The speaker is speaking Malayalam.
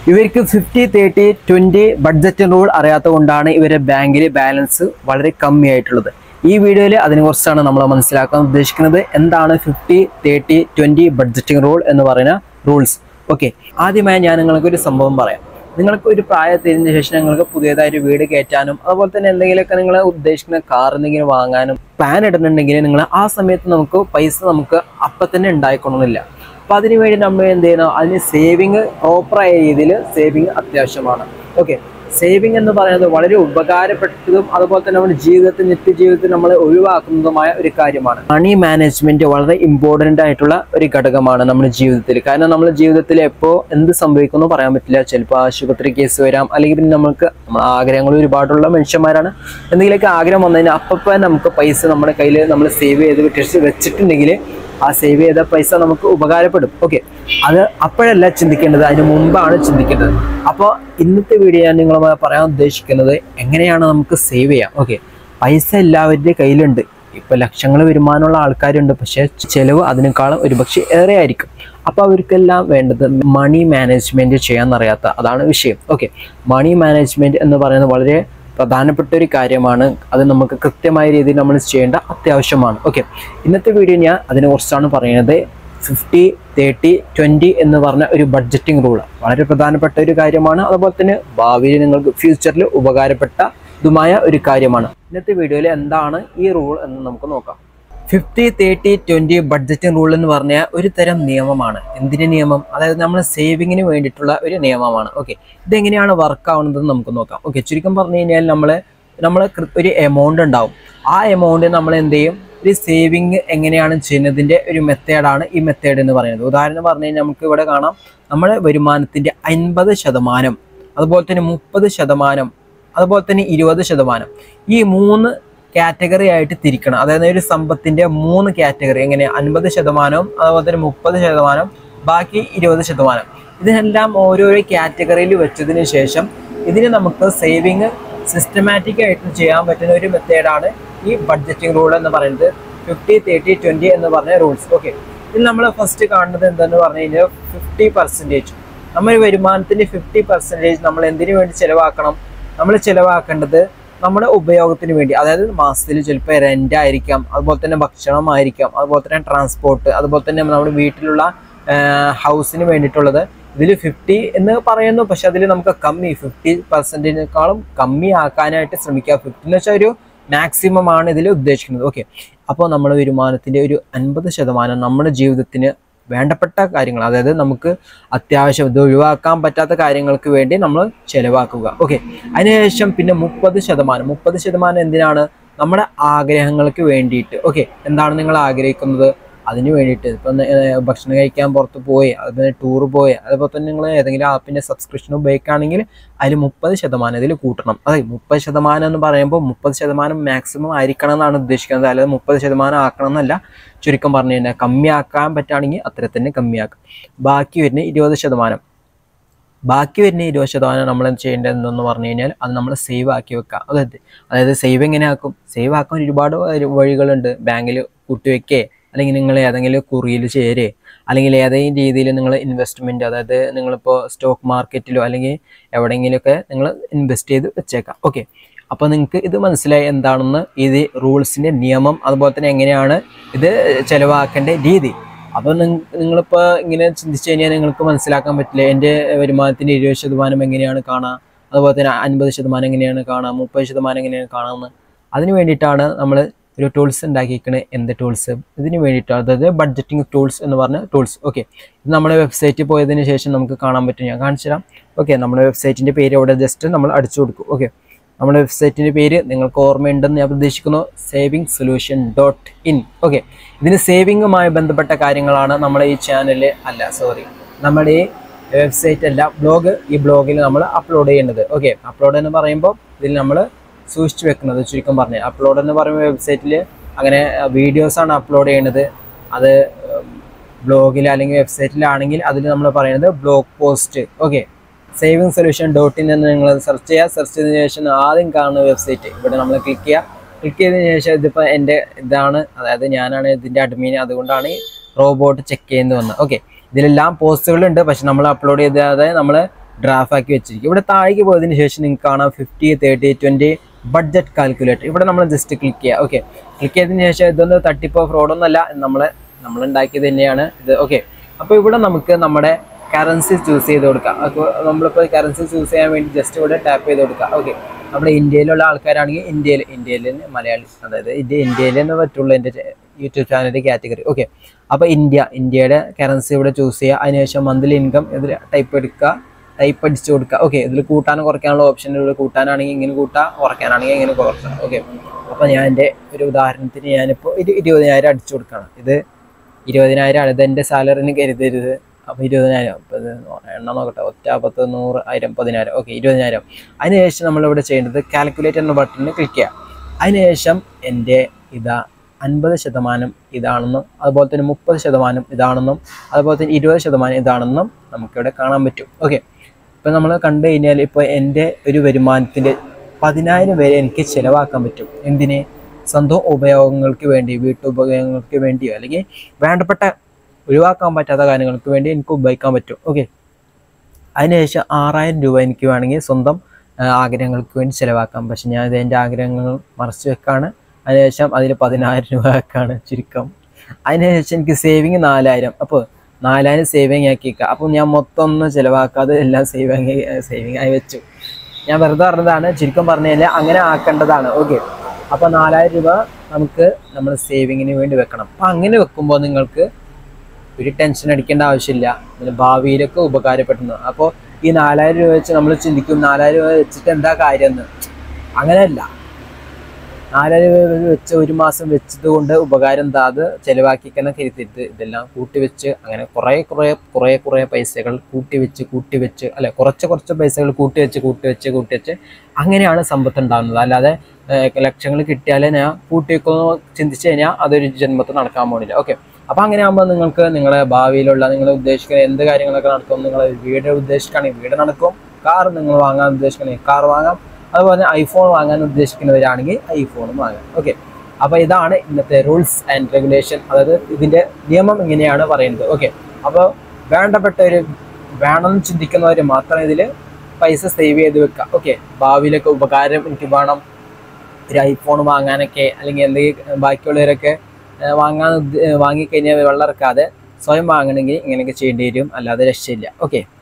ഇവർക്ക് fifty thirty twenty budget rule അറിയാത്തത് കൊണ്ടാണ് ഇവരുടെ ബാങ്കിൽ ബാലൻസ് വളരെ കമ്മിയായിട്ടുള്ളത് ഈ വീഡിയോയിൽ അതിനെക്കുറിച്ചാണ് നമ്മൾ മനസ്സിലാക്കാൻ ഉദ്ദേശിക്കുന്നത് എന്താണ് fifty thirty twenty budgeting rule എന്ന് പറയുന്ന റൂൾസ് ഓക്കെ ആദ്യമായി ഞാൻ നിങ്ങൾക്ക് ഒരു സംഭവം പറയാം നിങ്ങൾക്ക് ഒരു പ്രായത്തിരിഞ്ഞ ശേഷം നിങ്ങൾക്ക് പുതിയതായിട്ട് വീട് കയറ്റാനും അതുപോലെ തന്നെ എന്തെങ്കിലുമൊക്കെ നിങ്ങൾ ഉദ്ദേശിക്കുന്ന കാർ എന്തെങ്കിലും വാങ്ങാനും പ്ലാൻ ഇടുന്നുണ്ടെങ്കിൽ നിങ്ങൾ ആ സമയത്ത് നമുക്ക് പൈസ നമുക്ക് അപ്പം തന്നെ ഉണ്ടായിക്കൊള്ളുന്നില്ല അപ്പം അതിന് വേണ്ടി നമ്മൾ എന്ത് ചെയ്യണം അതിന് സേവിങ് പ്രോപ്പറായ രീതിയിൽ സേവിങ് അത്യാവശ്യമാണ് ഓക്കെ സേവിങ് എന്ന് പറയുന്നത് വളരെ ഉപകാരപ്പെട്ടതും അതുപോലെ തന്നെ നമ്മുടെ ജീവിതത്തിൽ നിത്യജീവിതത്തിൽ നമ്മൾ ഒഴിവാക്കുന്നതുമായ ഒരു കാര്യമാണ് മണി മാനേജ്മെന്റ് വളരെ ഇമ്പോർട്ടൻ്റ് ആയിട്ടുള്ള ഒരു ഘടകമാണ് നമ്മുടെ ജീവിതത്തിൽ കാരണം നമ്മുടെ ജീവിതത്തിൽ എപ്പോൾ എന്ത് സംഭവിക്കുമെന്ന് പറയാൻ പറ്റില്ല ചിലപ്പോൾ ആശുപത്രി കേസ് വരാം അല്ലെങ്കിൽ പിന്നെ നമുക്ക് നമ്മുടെ ആഗ്രഹങ്ങൾ ഒരുപാടുള്ള മനുഷ്യന്മാരാണ് എന്തെങ്കിലുമൊക്കെ ആഗ്രഹം വന്നതിന് അപ്പം നമുക്ക് പൈസ നമ്മുടെ കയ്യിൽ നമ്മൾ സേവ് ചെയ്ത് വെച്ച് വെച്ചിട്ടുണ്ടെങ്കിൽ ആ സേവ് ചെയ്ത പൈസ നമുക്ക് ഉപകാരപ്പെടും ഓക്കെ അത് അപ്പോഴല്ല ചിന്തിക്കേണ്ടത് അതിന് മുമ്പാണ് ചിന്തിക്കേണ്ടത് അപ്പോൾ ഇന്നത്തെ വീഡിയോ ഞാൻ നിങ്ങളുമായി പറയാൻ ഉദ്ദേശിക്കുന്നത് എങ്ങനെയാണ് നമുക്ക് സേവ് ചെയ്യാം ഓക്കെ പൈസ എല്ലാവരുടെ കയ്യിലുണ്ട് ഇപ്പൊ ലക്ഷങ്ങൾ വരുമാനമുള്ള ആൾക്കാരുണ്ട് പക്ഷേ ചെലവ് അതിനേക്കാളും ഒരുപക്ഷെ ഏറെ ആയിരിക്കും അപ്പോൾ അവർക്കെല്ലാം വേണ്ടത് മണി മാനേജ്മെന്റ് ചെയ്യാൻ അറിയാത്ത അതാണ് വിഷയം ഓക്കെ മണി മാനേജ്മെന്റ് എന്ന് പറയുന്നത് വളരെ പ്രധാനപ്പെട്ട ഒരു കാര്യമാണ് അത് നമുക്ക് കൃത്യമായ രീതിയിൽ നമ്മൾ ചെയ്യേണ്ട അത്യാവശ്യമാണ് ഓക്കെ ഇന്നത്തെ വീഡിയോ ഞാൻ അതിനെക്കുറിച്ചാണ് പറയുന്നത് ഫിഫ്റ്റി തേർട്ടി ട്വൻറ്റി എന്ന് പറഞ്ഞ ഒരു ബഡ്ജറ്റിംഗ് റൂൾ വളരെ പ്രധാനപ്പെട്ട ഒരു കാര്യമാണ് അതുപോലെ തന്നെ ഭാവിയിൽ നിങ്ങൾക്ക് ഫ്യൂച്ചറിൽ ഉപകാരപ്പെട്ട ഇതുമായ ഒരു കാര്യമാണ് ഇന്നത്തെ വീഡിയോയിൽ എന്താണ് ഈ റൂൾ എന്ന് നമുക്ക് നോക്കാം fifty thirty twenty budgeting rule എന്ന് പറഞ്ഞാൽ ഒരു തരം നിയമമാണ് എന്തിന് നിയമം അതായത് നമ്മൾ സേവിങ്ങിന് വേണ്ടിയിട്ടുള്ള ഒരു നിയമമാണ് ഓക്കെ ഇതെങ്ങനെയാണ് വർക്ക് ആവുന്നത് നമുക്ക് നോക്കാം ഓക്കെ ചുരുക്കം പറഞ്ഞു കഴിഞ്ഞാൽ നമ്മൾ നമ്മൾ ഒരു എമൗണ്ട് ഉണ്ടാവും ആ എമൗണ്ട് നമ്മൾ എന്ത് ചെയ്യും ഒരു സേവിങ് എങ്ങനെയാണ് ചെയ്യുന്നതിൻ്റെ ഒരു മെത്തേഡാണ് ഈ മെത്തേഡ് എന്ന് പറയുന്നത് ഉദാഹരണം പറഞ്ഞു കഴിഞ്ഞാൽ നമുക്ക് ഇവിടെ കാണാം നമ്മുടെ വരുമാനത്തിൻ്റെ അൻപത് ശതമാനം അതുപോലെ തന്നെ മുപ്പത് ശതമാനം അതുപോലെ തന്നെ ഇരുപത് ശതമാനം ഈ മൂന്ന് കാറ്റഗറി ആയിട്ട് തിരിക്കണം അതായത് ഒരു സമ്പത്തിന്റെ മൂന്ന് കാറ്റഗറി എങ്ങനെ അൻപത് ശതമാനവും അതുപോലെ തന്നെ മുപ്പത് ശതമാനം ബാക്കി ഇരുപത് ശതമാനം ഇതിനെല്ലാം ഓരോരോ കാറ്റഗറിയിൽ വെച്ചതിന് ശേഷം ഇതിന് നമുക്ക് സേവിങ് സിസ്റ്റമാറ്റിക് ആയിട്ട് ചെയ്യാൻ പറ്റുന്ന ഒരു മെത്തേഡാണ് ഈ ബഡ്ജറ്റിംഗ് റൂൾ എന്ന് പറയുന്നത് ഫിഫ്റ്റി തേർട്ടി ട്വൻറ്റി എന്ന് പറഞ്ഞ റൂൾസ് ഓക്കെ ഇതിൽ നമ്മൾ ഫസ്റ്റ് കാണുന്നത് എന്താന്ന് പറഞ്ഞു കഴിഞ്ഞാൽ ഫിഫ്റ്റി പെർസെൻറ്റേജ് നമ്മുടെ വരുമാനത്തിന്റെ ഫിഫ്റ്റി പെർസെൻറ്റേജ് നമ്മൾ എന്തിനു വേണ്ടി ചിലവാക്കണം നമ്മൾ ചിലവാക്കേണ്ടത് നമ്മുടെ ഉപയോഗത്തിന് വേണ്ടി അതായത് മാസത്തിൽ ചിലപ്പോൾ റെന്റ് ആയിരിക്കാം അതുപോലെ തന്നെ ഭക്ഷണമായിരിക്കാം അതുപോലെ തന്നെ ട്രാൻസ്പോർട്ട് അതുപോലെ തന്നെ നമ്മുടെ വീട്ടിലുള്ള ഹൗസിന് വേണ്ടിയിട്ടുള്ളത് ഇതിൽ ഫിഫ്റ്റി എന്ന് പറയുന്നു പക്ഷെ അതിൽ നമുക്ക് കമ്മി ഫിഫ്റ്റി പെർസെൻറ്റിനേക്കാളും കമ്മി ആക്കാനായിട്ട് ശ്രമിക്കുക ഫിഫ്റ്റി എന്ന് വെച്ചാൽ ഒരു മാക്സിമം ആണ് ഇതിൽ ഉദ്ദേശിക്കുന്നത് ഓക്കെ അപ്പോൾ നമ്മുടെ വരുമാനത്തിൻ്റെ ഒരു അൻപത് ശതമാനം നമ്മുടെ ജീവിതത്തിന് വേണ്ടപ്പെട്ട കാര്യങ്ങൾ അതായത് നമുക്ക് അത്യാവശ്യം ഇത് ഒഴിവാക്കാൻ പറ്റാത്ത കാര്യങ്ങൾക്ക് വേണ്ടി നമ്മൾ ചിലവാക്കുക ഓക്കെ അതിനുശേഷം പിന്നെ മുപ്പത് ശതമാനം മുപ്പത് ശതമാനം എന്തിനാണ് നമ്മുടെ ആഗ്രഹങ്ങൾക്ക് വേണ്ടിയിട്ട് ഓക്കെ എന്താണ് നിങ്ങൾ ആഗ്രഹിക്കുന്നത് അതിന് വേണ്ടിയിട്ട് ഇപ്പം ഭക്ഷണം കഴിക്കാൻ പുറത്ത് പോയി അതുപോലെ ടൂർ പോയി അതുപോലെ തന്നെ നിങ്ങൾ ഏതെങ്കിലും ആപ്പിൻ്റെ സബ്സ്ക്രിപ്ഷൻ ഉപയോഗിക്കുകയാണെങ്കിൽ അതിൽ മുപ്പത് ശതമാനം ഇതിൽ കൂട്ടണം അതെ മുപ്പത് ശതമാനം എന്ന് പറയുമ്പോൾ മുപ്പത് ശതമാനം മാക്സിമം ആയിരിക്കണം എന്നാണ് ഉദ്ദേശിക്കുന്നത് അല്ലാതെ മുപ്പത് ശതമാനം ആക്കണം എന്നല്ല ചുരുക്കം പറഞ്ഞു കഴിഞ്ഞാൽ കമ്മിയാക്കാൻ പറ്റുകയാണെങ്കിൽ അത്ര തന്നെ കമ്മിയാക്കാം ബാക്കി വരുന്ന ഇരുപത് ശതമാനം ബാക്കി വരുന്ന ഇരുപത് ശതമാനം നമ്മൾ എന്ത് ചെയ്യേണ്ടത് എന്തെന്ന് പറഞ്ഞു കഴിഞ്ഞാൽ അത് നമ്മൾ സേവ് ആക്കി വെക്കുക അതായത് അതായത് സേവ് എങ്ങനെ ആക്കും സേവ് ആക്കാൻ ഒരുപാട് വഴികളുണ്ട് ബാങ്കിൽ കൂട്ടിവെക്കേ അല്ലെങ്കിൽ നിങ്ങൾ ഏതെങ്കിലും കുറിയിൽ ചേരേ അല്ലെങ്കിൽ ഏതെങ്കിലും രീതിയിൽ നിങ്ങൾ ഇൻവെസ്റ്റ്മെൻറ്റ് അതായത് നിങ്ങളിപ്പോൾ സ്റ്റോക്ക് മാർക്കറ്റിലോ അല്ലെങ്കിൽ എവിടെയെങ്കിലുമൊക്കെ നിങ്ങൾ ഇൻവെസ്റ്റ് ചെയ്ത് വെച്ചേക്കാം ഓക്കെ അപ്പോൾ നിങ്ങൾക്ക് ഇത് മനസ്സിലായി എന്താണെന്ന് ഇത് റൂൾസിൻ്റെ നിയമം അതുപോലെ തന്നെ എങ്ങനെയാണ് ഇത് ചിലവാക്കേണ്ട രീതി അപ്പോൾ നിങ്ങളിപ്പോൾ ഇങ്ങനെ ചിന്തിച്ചു കഴിഞ്ഞാൽ നിങ്ങൾക്ക് മനസ്സിലാക്കാൻ പറ്റില്ല എൻ്റെ വരുമാനത്തിൻ്റെ ഇരുപത് ശതമാനം എങ്ങനെയാണ് കാണുക അതുപോലെ തന്നെ അൻപത് ശതമാനം എങ്ങനെയാണ് കാണുക മുപ്പത് ശതമാനം എങ്ങനെയാണ് കാണുന്നത് അതിന് വേണ്ടിയിട്ടാണ് നമ്മൾ ഒരു ടൂൾസ് ഉണ്ടാക്കിയിരിക്കുന്നത് എന്ത് ടൂൾസ് ഇതിന് വേണ്ടിയിട്ട് അതായത് ബഡ്ജറ്റിംഗ് ടൂൾസ് എന്ന് പറഞ്ഞ ടൂൾസ് ഓക്കെ ഇത് നമ്മുടെ വെബ്സൈറ്റിൽ പോയതിന് ശേഷം നമുക്ക് കാണാൻ പറ്റും ഞാൻ കാണിച്ചു തരാം ഓക്കെ നമ്മുടെ വെബ്സൈറ്റിൻ്റെ പേര് അവിടെ ജസ്റ്റ് നമ്മൾ അടിച്ചു കൊടുക്കും ഓക്കെ നമ്മുടെ വെബ്സൈറ്റിൻ്റെ പേര് നിങ്ങൾക്ക് ഓർമ്മയുണ്ടെന്ന് ഞാൻ പ്രതീക്ഷിക്കുന്നു saving solution dot in okay ഇതിന് സേവിങ്ങുമായി ബന്ധപ്പെട്ട കാര്യങ്ങളാണ് നമ്മുടെ ഈ ചാനലിൽ അല്ല സോറി നമ്മുടെ ഈ വെബ്സൈറ്റ് അല്ല ബ്ലോഗ് ഈ ബ്ലോഗിൽ നമ്മൾ അപ്ലോഡ് ചെയ്യേണ്ടത് ഓക്കെ അപ്ലോഡ് എന്ന് പറയുമ്പോൾ ഇതിൽ നമ്മൾ സൂക്ഷിച്ചു വെക്കുന്നത് ചുരുക്കം പറഞ്ഞ് അപ്ലോഡ് എന്ന് പറയുമ്പോൾ വെബ്സൈറ്റിൽ അങ്ങനെ വീഡിയോസാണ് അപ്ലോഡ് ചെയ്യുന്നത് അത് ബ്ലോഗിൽ അല്ലെങ്കിൽ വെബ്സൈറ്റിലാണെങ്കിൽ അതിൽ നമ്മൾ പറയുന്നത് blog post okay saving solution dot in എന്ന് നിങ്ങൾ സെർച്ച് ചെയ്യുക സെർച്ച് ചെയ്തതിനു ശേഷം ആദ്യം കാണുന്ന വെബ്സൈറ്റ് ഇവിടെ നമ്മൾ ക്ലിക്ക് ചെയ്യുക ക്ലിക്ക് ചെയ്തതിനു ശേഷം ഇതിപ്പോൾ എൻ്റെ ഇതാണ് അതായത് ഞാനാണ് ഇതിൻ്റെ അഡ്മിൻ അതുകൊണ്ടാണ് റോബോട്ട് ചെക്ക് ചെയ്യുന്നത് വന്നത് ഓക്കെ ഇതിലെല്ലാം പോസ്റ്റുകളുണ്ട് പക്ഷെ നമ്മൾ അപ്ലോഡ് ചെയ്താതെ നമ്മൾ ഡ്രാഫ്റ്റ് ആക്കി വെച്ചിരിക്കും ഇവിടെ താഴേക്ക് പോയതിന് ശേഷം നിങ്ങൾക്ക് കാണാം fifty thirty twenty budget calculator ഇവിടെ നമ്മൾ ജസ്റ്റ് ക്ലിക്ക് ചെയ്യുക ഓക്കെ ക്ലിക്ക് ചെയ്തതിന് ശേഷം ഇതൊന്നും തട്ടിപ്പോ ഫ്രോഡൊന്നുമല്ല നമ്മൾ നമ്മൾ ഉണ്ടാക്കിയത് തന്നെയാണ് ഇത് ഓക്കെ അപ്പോൾ ഇവിടെ നമുക്ക് നമ്മുടെ കറൻസി ചൂസ് ചെയ്ത് കൊടുക്കാം അപ്പോൾ നമ്മളിപ്പോൾ കറൻസി ചൂസ് ചെയ്യാൻ വേണ്ടി ജസ്റ്റ് ഇവിടെ ടാപ്പ് ചെയ്ത് കൊടുക്കാം ഓക്കെ നമ്മുടെ ഇന്ത്യയിലുള്ള ആൾക്കാരാണെങ്കിൽ ഇന്ത്യയിൽ ഇന്ത്യയിൽ മലയാളി അതായത് ഇന്ത്യ ഇന്ത്യയിൽ തന്നെ പറ്റുള്ളൂ എൻ്റെ യൂട്യൂബ് ചാനലിൻ്റെ കാറ്റഗറി ഓക്കെ അപ്പോൾ ഇന്ത്യ ഇന്ത്യയുടെ കറൻസി ഇവിടെ ചൂസ് ചെയ്യുക അതിനുശേഷം മന്ത്ലി ഇൻകം ഇതിൽ ടൈപ്പ് എടുക്കുക ടൈപ്പ് അടിച്ച് കൊടുക്കുക ഓക്കെ ഇതിൽ കൂട്ടാനും കുറയ്ക്കാനുള്ള ഓപ്ഷൻ ഇവിടെ കൂട്ടാനാണെങ്കിൽ ഇങ്ങനെ കൂട്ടാം കുറയ്ക്കാനാണെങ്കിൽ ഇങ്ങനെ കുറയ്ക്കാം ഓക്കെ അപ്പോൾ ഞാൻ എൻ്റെ ഒരു ഉദാഹരണത്തിന് ഞാനിപ്പോൾ ഒരു ഇരുപതിനായിരം അടിച്ചു കൊടുക്കണം ഇത് ഇരുപതിനായിരം ആണ് ഇത് എൻ്റെ സാലറിന് കരുതരുത് അപ്പോൾ ഇരുപതിനായിരം അപ്പോൾ ഇത് എണ്ണം നോക്കട്ടെ ഒറ്റ പത്ത് നൂറ് ആയിരം പതിനായിരം ഓക്കെ ഇരുപതിനായിരം അതിനുശേഷം നമ്മളിവിടെ ചെയ്യേണ്ടത് കാൽക്കുലേറ്റ് എന്ന ബട്ടണിൽ ക്ലിക്ക് ചെയ്യുക അതിനുശേഷം എൻ്റെ ഇതാ അൻപത് ശതമാനം ഇതാണെന്നും അതുപോലെ തന്നെ മുപ്പത് ശതമാനം ഇതാണെന്നും അതുപോലെ തന്നെ ഇരുപത് ശതമാനം ഇതാണെന്നും നമുക്കിവിടെ കാണാൻ പറ്റും ഓക്കെ ഇപ്പം നമ്മൾ കണ്ടു കഴിഞ്ഞാൽ ഇപ്പോൾ എൻ്റെ ഒരു വരുമാനത്തിൻ്റെ പതിനായിരം വരെ എനിക്ക് ചിലവാക്കാൻ പറ്റും എന്തിന് സ്വന്തം ഉപയോഗങ്ങൾക്ക് വേണ്ടി വീട്ടുപയോഗങ്ങൾക്ക് വേണ്ടിയോ അല്ലെങ്കിൽ വേണ്ടപ്പെട്ട ഒഴിവാക്കാൻ പറ്റാത്ത കാര്യങ്ങൾക്ക് വേണ്ടി എനിക്ക് ഉപയോഗിക്കാൻ പറ്റും ഓക്കെ അതിനുശേഷം ആറായിരം രൂപ എനിക്ക് വേണമെങ്കിൽ സ്വന്തം ആ, ആഗ്രഹങ്ങൾക്ക് വേണ്ടി ചിലവാക്കാം പക്ഷെ ഞാൻ ഇത് എൻ്റെ ആഗ്രഹങ്ങൾ മറച്ചു വെക്കാണ് അതിനുശേഷം അതിൽ പതിനായിരം രൂപ വെക്കാണ് ചുരുക്കം അതിനുശേഷം എനിക്ക് സേവിങ് നാലായിരം അപ്പോൾ നാലായിരം സേവിങ് ആക്കിയേക്കാം അപ്പോൾ ഞാൻ മൊത്തം ഒന്നും ചിലവാക്കാതെ എല്ലാം സേവിങ് സേവിങ് ആയി വെച്ചു ഞാൻ വെറുതെ പറഞ്ഞതാണ് ചുരുക്കം പറഞ്ഞു കഴിഞ്ഞാൽ അങ്ങനെ ആക്കേണ്ടതാണ് ഓക്കെ അപ്പോൾ നാലായിരം രൂപ നമുക്ക് നമ്മൾ സേവിങ്ങിന് വേണ്ടി വെക്കണം അപ്പം അങ്ങനെ വെക്കുമ്പോൾ നിങ്ങൾക്ക് ഒരു ടെൻഷൻ അടിക്കേണ്ട ആവശ്യമില്ല പിന്നെ ഭാവിയിലൊക്കെ ഉപകാരപ്പെടുന്നു അപ്പോൾ ഈ നാലായിരം രൂപ വെച്ച് നമ്മൾ ചിന്തിക്കും നാലായിരം രൂപ വെച്ചിട്ട് എന്താ കാര്യം എന്ന് അങ്ങനെയല്ല നാലായിരം രൂപ വെച്ച് ഒരു മാസം വെച്ചത് കൊണ്ട് ഉപകാരം എന്താ അത് ചിലവാക്കിക്കണം കരുതിയിട്ട് ഇതെല്ലാം കൂട്ടി വെച്ച് അങ്ങനെ കുറേ കുറേ കുറേ കുറേ പൈസകൾ കൂട്ടി വെച്ച് കൂട്ടി വെച്ച് അല്ലെ കുറച്ച് കുറച്ച് പൈസകൾ കൂട്ടി വെച്ച് കൂട്ടി വെച്ച് കൂട്ടി വെച്ച് അങ്ങനെയാണ് സമ്പത്ത് ഉണ്ടാകുന്നത് അല്ലാതെ ഏഹ്, ലക്ഷങ്ങൾ കിട്ടിയാലേ ഞാൻ കൂട്ടി വെക്കുമെന്ന് ചിന്തിച്ച് കഴിഞ്ഞാൽ അതൊരു ജന്മത്തിൽ നടക്കാൻ പോണില്ല ഓക്കെ അപ്പോൾ അങ്ങനെ ആകുമ്പോൾ നിങ്ങൾക്ക് നിങ്ങളെ ഭാവിയിലുള്ള നിങ്ങൾ ഉദ്ദേശിക്കുന്ന എന്ത് കാര്യങ്ങളൊക്കെ നടക്കും നിങ്ങൾ വീട് ഉദ്ദേശിക്കുകയാണെങ്കിൽ വീട് നടക്കും കാർ നിങ്ങൾ വാങ്ങാൻ ഉദ്ദേശിക്കുകയാണെങ്കിൽ കാർ വാങ്ങാം അതുപോലെ ഐഫോൺ വാങ്ങാൻ ഉദ്ദേശിക്കുന്നവരാണെങ്കിൽ ഐഫോണും വാങ്ങാം ഓക്കെ അപ്പോൾ ഇതാണ് ഇന്നത്തെ റൂൾസ് ആൻഡ് റെഗുലേഷൻ അതായത് ഇതിൻ്റെ നിയമം ഇങ്ങനെയാണ് പറയുന്നത് ഓക്കെ അപ്പോൾ വേണ്ടപ്പെട്ടവർ വേണമെന്ന് ചിന്തിക്കുന്നവർ മാത്രം ഇതിൽ പൈസ സേവ് ചെയ്ത് വെക്കുക ഓക്കെ ഭാവിയിലൊക്കെ ഉപകാരം എനിക്ക് വേണം ഒരു ഐഫോൺ വാങ്ങാനൊക്കെ അല്ലെങ്കിൽ എന്തെങ്കിലും ബാക്കിയുള്ളവരൊക്കെ ഏഹ് വാങ്ങാൻ ഉദ്ദ- ഏഹ് വാങ്ങിക്കഴിഞ്ഞാൽ വെള്ളം ഇറക്കാതെ സ്വയം വാങ്ങണമെങ്കിൽ ഇങ്ങനെയൊക്കെ ചെയ്യേണ്ടി വരും അല്ലാതെ രക്ഷയില്ല ഓക്കെ